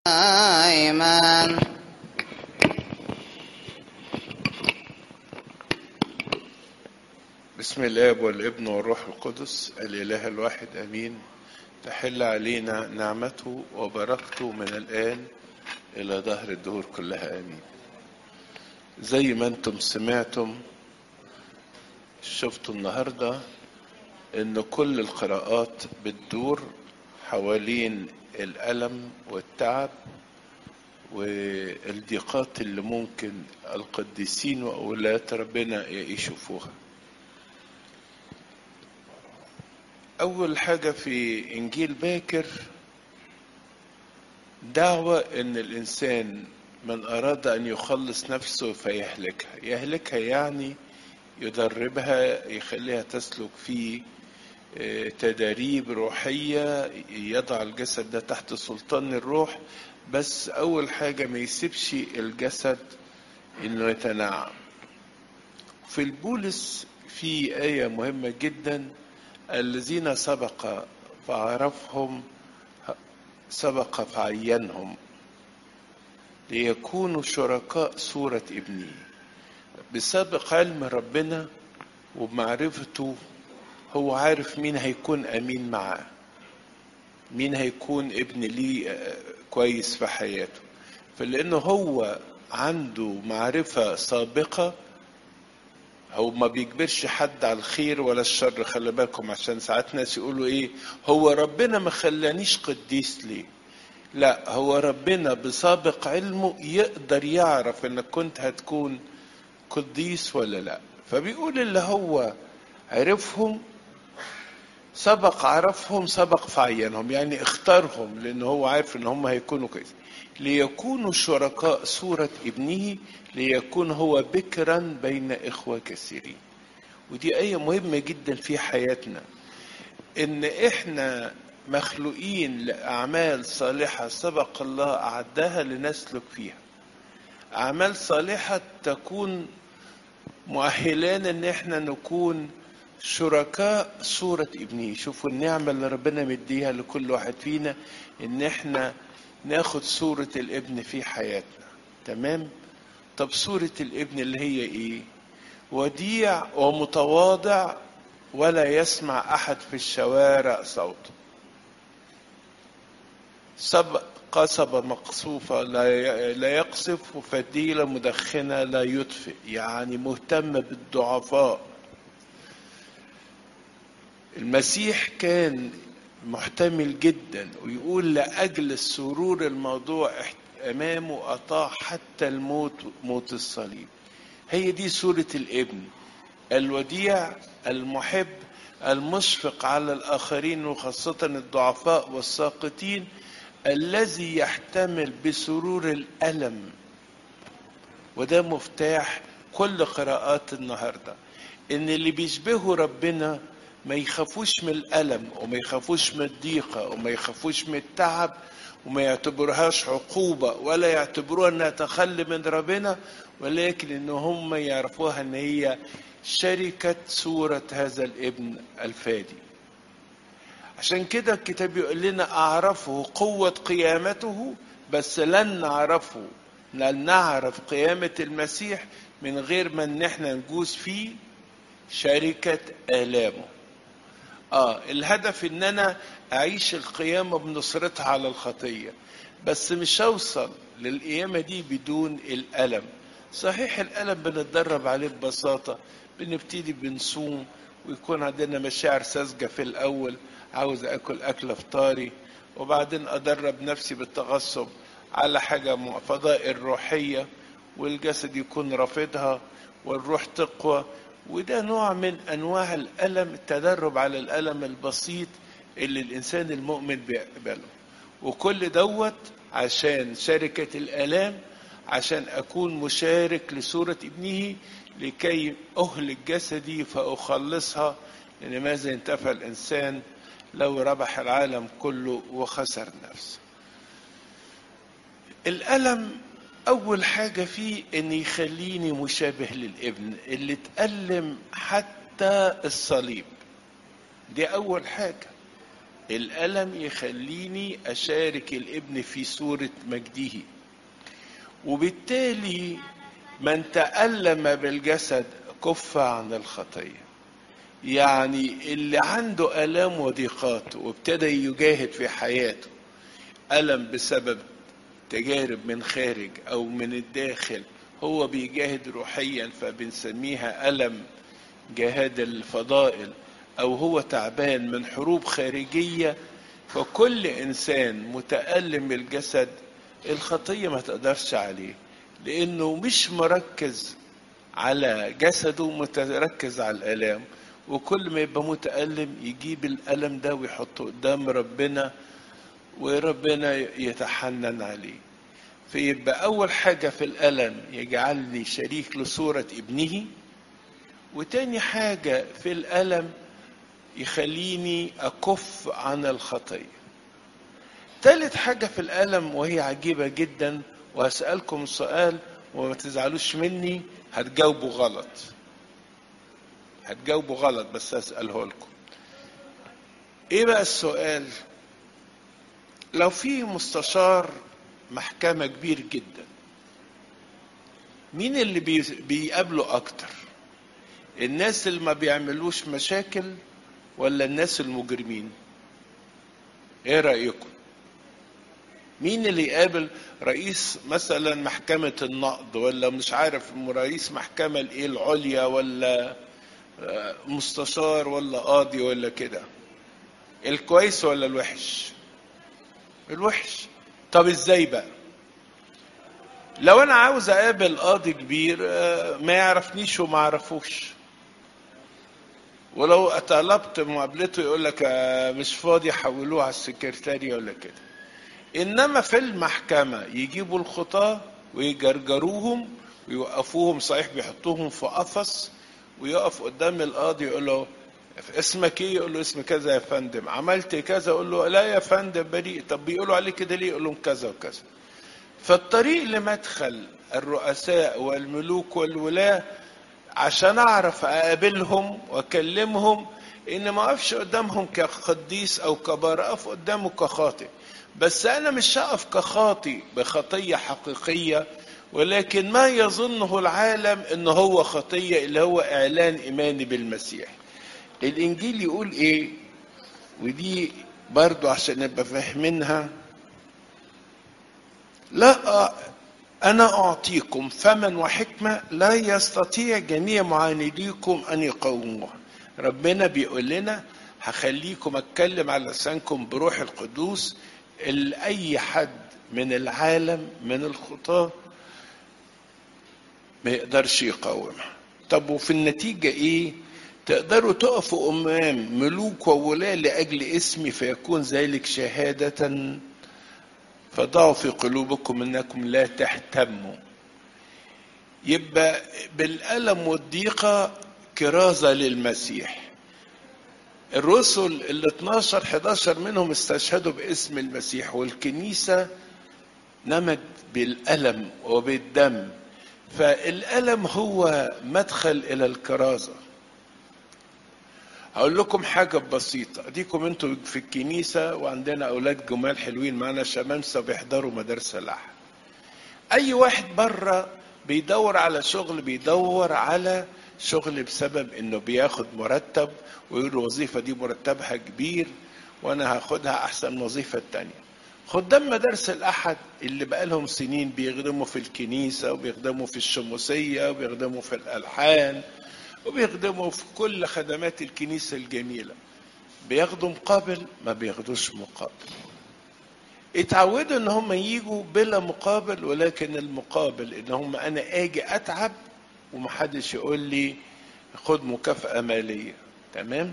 دائما بسم الاب والابن والروح القدس الاله الواحد امين تحل علينا نعمته وبركته من الان الى دهر الدهور كلها امين زي ما انتم سمعتم شفتوا النهارده ان كل القراءات بتدور حوالين الالم والتعب والضيقات اللي ممكن القديسين واولاد ربنا يشوفوها أول حاجة في إنجيل باكر دعوة إن الإنسان من أراد أن يخلص نفسه فيهلكها يهلكها يعني يدربها يخليها تسلك في تداريب روحية يضع الجسد ده تحت سلطان الروح بس أول حاجة ما يسيبش الجسد إنه يتنعم في البولس في آية مهمة جداً الذين سبق فعرفهم سبق فعينهم ليكونوا شركاء صورة ابنه بسابق علم ربنا وبمعرفته هو عارف مين هيكون أمين معاه مين هيكون ابن ليه كويس في حياته فلأنه هو عنده معرفة سابقة هو ما بيجبرش حد على الخير ولا الشر خلي بالكم عشان ساعات ناس يقولوا ايه هو ربنا ما خلانيش قديس ليه لا هو ربنا بسابق علمه يقدر يعرف انك كنت هتكون قديس ولا لا فبيقول اللي هو عرفهم سبق عرفهم سبق فعينهم يعني اختارهم لان هو عارف ان هم هيكونوا كويس ليكونوا شركاء صورة ابنه ليكون هو بكرا بين إخوة كثيرين ودي آية مهمة جدا في حياتنا إن إحنا مخلوقين لأعمال صالحة سبق الله أعدها لنسلك فيها أعمال صالحة تكون مؤهلان إن إحنا نكون شركاء صورة ابنه شوفوا النعمة اللي ربنا مديها لكل واحد فينا إن إحنا ناخد صورة الابن في حياتنا تمام طب صورة الابن اللي هي ايه وديع ومتواضع ولا يسمع احد في الشوارع صوته سب قصبة مقصوفة لا لا يقصف وفتيلة مدخنة لا يطفئ يعني مهتم بالضعفاء المسيح كان محتمل جدا ويقول لأجل السرور الموضوع أمامه أطاع حتى الموت موت الصليب هي دي سورة الابن الوديع المحب المشفق على الآخرين وخاصة الضعفاء والساقطين الذي يحتمل بسرور الألم وده مفتاح كل قراءات النهارده ان اللي بيشبهوا ربنا ما يخافوش من الألم وما يخافوش من الضيقة وما يخافوش من التعب وما يعتبروهاش عقوبة ولا يعتبروها انها تخلي من ربنا ولكن ان هم يعرفوها ان هي شركة صورة هذا الابن الفادي عشان كده الكتاب يقول لنا اعرفه قوة قيامته بس لن نعرفه لن نعرف قيامة المسيح من غير ما ان احنا نجوز فيه شركة آلامه اه الهدف ان انا اعيش القيامة بنصرتها على الخطية بس مش هوصل للقيامة دي بدون الألم صحيح الألم بنتدرب عليه ببساطة بنبتدي بنصوم ويكون عندنا مشاعر ساذجة في الأول عاوز أكل أكلة فطاري وبعدين أدرب نفسي بالتغصب على حاجة فضائل روحية والجسد يكون رافضها والروح تقوى وده نوع من انواع الالم التدرب على الالم البسيط اللي الانسان المؤمن بيقبله وكل دوت عشان شركة الالام عشان اكون مشارك لصورة ابنه لكي اهلك جسدي فاخلصها لان ماذا ينتفع الانسان لو ربح العالم كله وخسر نفسه الالم أول حاجة فيه إن يخليني مشابه للابن اللي اتألم حتى الصليب دي أول حاجة الألم يخليني أشارك الابن في صورة مجده وبالتالي من تألم بالجسد كف عن الخطية يعني اللي عنده آلام وضيقات وابتدى يجاهد في حياته ألم بسبب تجارب من خارج أو من الداخل هو بيجاهد روحيا فبنسميها ألم جهاد الفضائل أو هو تعبان من حروب خارجية فكل إنسان متألم الجسد الخطية ما تقدرش عليه لأنه مش مركز على جسده متركز على الآلام وكل ما يبقى متألم يجيب الألم ده ويحطه قدام ربنا وربنا يتحنن عليه فيبقى أول حاجة في الألم يجعلني شريك لصورة ابنه وتاني حاجة في الألم يخليني أكف عن الخطية تالت حاجة في الألم وهي عجيبة جدا وهسألكم سؤال وما تزعلوش مني هتجاوبوا غلط هتجاوبوا غلط بس هسأله لكم ايه بقى السؤال لو في مستشار محكمة كبير جدا مين اللي بي- بيقابله اكتر الناس اللي ما بيعملوش مشاكل ولا الناس المجرمين ايه رأيكم مين اللي يقابل رئيس مثلا محكمة النقض ولا مش عارف رئيس محكمة الايه العليا ولا آه، مستشار ولا قاضي ولا كده الكويس ولا الوحش الوحش طب ازاي بقى لو انا عاوز اقابل قاضي كبير آه، ما يعرفنيش وما اعرفوش ولو طلبت مقابلته يقول لك آه، مش فاضي حولوه على السكرتارية ولا كده انما في المحكمة يجيبوا الخطاة ويجرجروهم ويوقفوهم صحيح بيحطوهم في قفص ويقف قدام القاضي يقول له اسمك ايه يقول له اسم كذا يا فندم عملت كذا يقول له لا يا فندم بريء طب بيقولوا عليه كده ليه يقول لهم كذا وكذا فالطريق لمدخل الرؤساء والملوك والولاة عشان اعرف اقابلهم واكلمهم ان ما اقفش قدامهم كقديس او كبار اقف قدامه كخاطئ بس انا مش هقف كخاطئ بخطيه حقيقيه ولكن ما يظنه العالم ان هو خطيه اللي هو اعلان ايماني بالمسيح الانجيل يقول ايه ودي برضو عشان نبقى فاهمينها لا أنا أعطيكم فما وحكمة لا يستطيع جميع معانديكم أن يقاوموها ربنا بيقول لنا هخليكم أتكلم على لسانكم بروح القدوس اللي أي حد من العالم من الخطاة ما يقدرش يقاومها طب وفي النتيجة إيه تقدروا تقفوا أمام ملوك وولاة لأجل اسمي فيكون ذلك شهادة فضعوا في قلوبكم انكم لا تهتموا يبقى بالألم والضيقة كرازة للمسيح الرسل ال 12 11 منهم استشهدوا باسم المسيح والكنيسة نمت بالألم وبالدم فالألم هو مدخل إلى الكرازة هقول لكم حاجة بسيطة اديكم انتوا في الكنيسة وعندنا اولاد جمال حلوين معانا شمامسة بيحضروا مدارس الاحد اي واحد بره بيدور على شغل بيدور على شغل بسبب انه بياخد مرتب ويقول الوظيفة دي مرتبها كبير وانا هاخدها احسن من الوظيفة التانية خدام مدارس الاحد اللي بقالهم سنين بيخدموا في الكنيسة وبيخدموا في الشموسية وبيخدموا في الالحان وبيخدموا في كل خدمات الكنيسة الجميلة بياخدوا مقابل ما بياخدوش مقابل اتعودوا ان هم يجوا بلا مقابل ولكن المقابل ان هم انا اجي اتعب ومحدش يقول لي خد مكافأة مالية تمام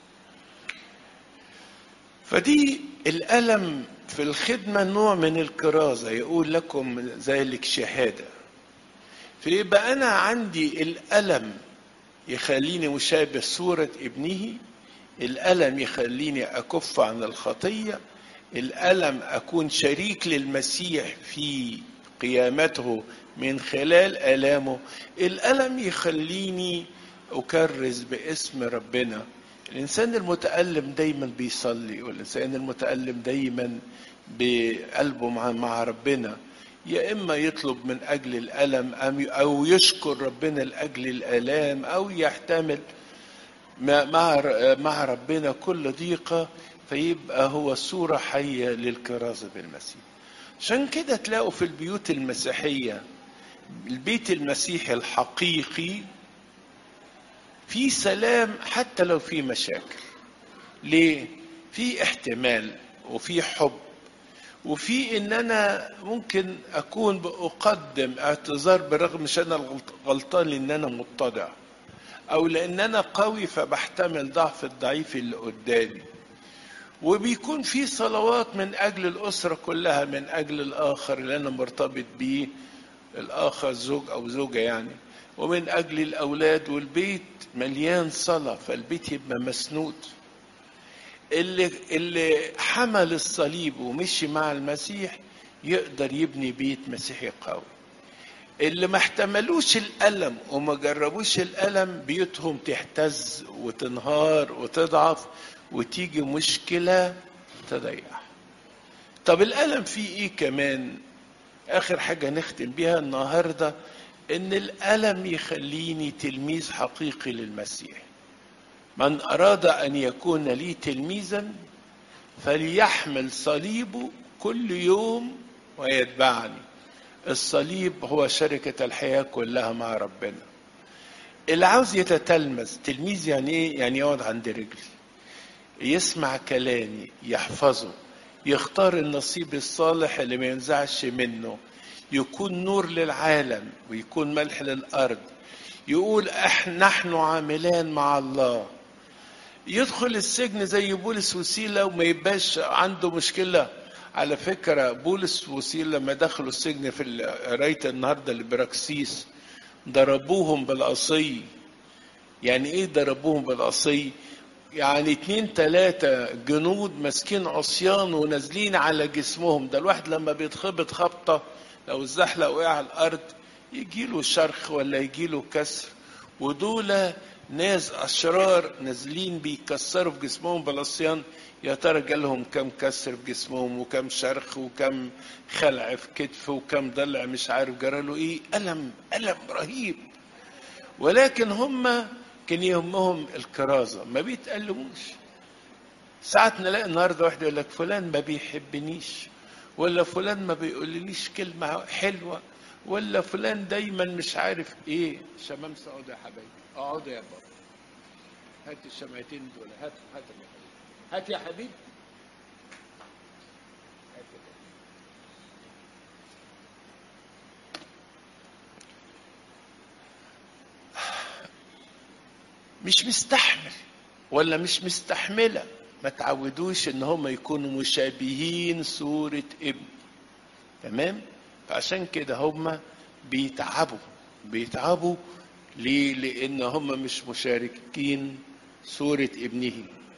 فدي الألم في الخدمة نوع من الكرازة يقول لكم ذلك شهادة فيبقى أنا عندي الألم يخليني مشابه صورة ابنه الألم يخليني أكف عن الخطية الألم أكون شريك للمسيح في قيامته من خلال آلامه الألم يخليني أكرز باسم ربنا الإنسان المتألم دايما بيصلي والإنسان المتألم دايما بقلبه مع, مع ربنا يا إما يطلب من أجل الألم أو يشكر ربنا لأجل الآلام أو يحتمل مع مع ربنا كل ضيقة فيبقى هو صورة حية للكرازة بالمسيح عشان كده تلاقوا في البيوت المسيحية البيت المسيحي الحقيقي في سلام حتى لو في مشاكل ليه في احتمال وفي حب وفي ان انا ممكن اكون اقدم اعتذار برغم مش انا غلطان لان انا متضع او لان انا قوي فبحتمل ضعف الضعيف اللي قدامي وبيكون في صلوات من اجل الاسره كلها من اجل الاخر اللي انا مرتبط بيه الاخر زوج او زوجه يعني ومن اجل الاولاد والبيت مليان صلاه فالبيت يبقى مسنود اللي اللي حمل الصليب ومشي مع المسيح يقدر يبني بيت مسيحي قوي اللي ما احتملوش الألم وما جربوش الألم بيوتهم تهتز وتنهار وتضعف وتيجي مشكلة تضيع طب الألم فيه إيه كمان آخر حاجة نختم بيها النهاردة إن الألم يخليني تلميذ حقيقي للمسيح من أراد أن يكون لي تلميذا فليحمل صليبه كل يوم ويتبعني الصليب هو شركة الحياة كلها مع ربنا اللي عاوز يتتلمذ تلميذ يعني ايه يعني يقعد عند رجلي يسمع كلامي يحفظه يختار النصيب الصالح اللي ما ينزعش منه يكون نور للعالم ويكون ملح للأرض يقول احنا نحن عاملان مع الله يدخل السجن زي بولس وسيلة وما يبقاش عنده مشكلة على فكرة بولس وسيلة لما دخلوا السجن في قراية النهاردة لبراكسيس ضربوهم بالعصي يعني ايه ضربوهم بالعصي يعني اتنين تلاتة جنود ماسكين عصيان ونازلين على جسمهم ده الواحد لما بيتخبط خبطة لو الزحلق وقع على الأرض يجيله شرخ ولا يجيله كسر ودول ناس أشرار نازلين بيكسروا في جسمهم بالعصيان يا ترى جالهم كم كسر في جسمهم وكم شرخ وكم خلع في كتف وكم ضلع مش عارف جراله ايه ألم ألم رهيب ولكن هم كان يهمهم الكرازة ما بيتألموش ساعات نلاقي النهارده واحد يقول لك فلان ما بيحبنيش ولا فلان ما بيقوليش كلمة حلوة ولا فلان دايما مش عارف ايه شمامسة اقعدوا يا حبايبي اقعدوا يا بابا هات الشمعتين دول هات هات يا حبيبي هات يا حبيبي هات يا بابا. مش مستحمل ولا مش مستحملة ما تعودوش ان هم يكونوا مشابهين صورة ابن تمام فعشان كده هم بيتعبوا بيتعبوا ليه لان هم مش مشاركين صورة ابنه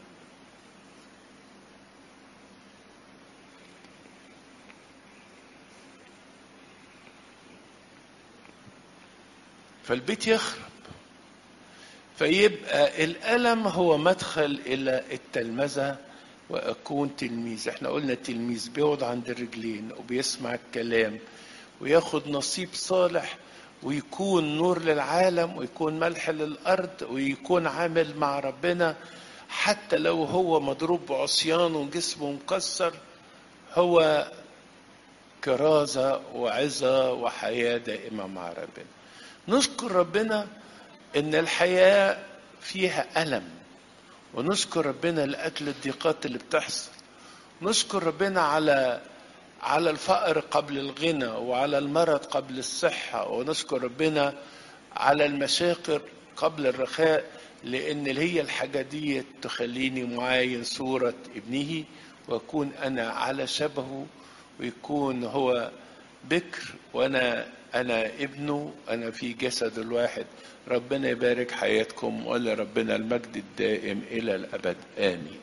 فالبيت يخرب فيبقى الألم هو مدخل إلى التلمذة وأكون تلميذ احنا قلنا التلميذ بيقعد عند الرجلين وبيسمع الكلام وياخد نصيب صالح ويكون نور للعالم ويكون ملح للأرض ويكون عامل مع ربنا حتى لو هو مضروب بعصيان وجسمه مكسر هو كرازة وعظة وحياة دائمة مع ربنا نشكر ربنا ان الحياة فيها ألم ونشكر ربنا لأجل الضيقات اللي بتحصل نشكر ربنا على على الفقر قبل الغنى وعلى المرض قبل الصحة ونشكر ربنا على المشاقر قبل الرخاء لأن اللي هي الحاجة دي تخليني معاين صورة ابنه وأكون أنا على شبهه ويكون هو بكر وأنا أنا ابنه أنا في جسد الواحد ربنا يبارك حياتكم ولربنا المجد الدائم إلى الأبد آمين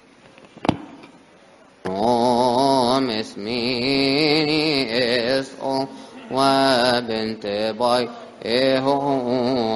قوم اسمي اسقو وبنت باي إيه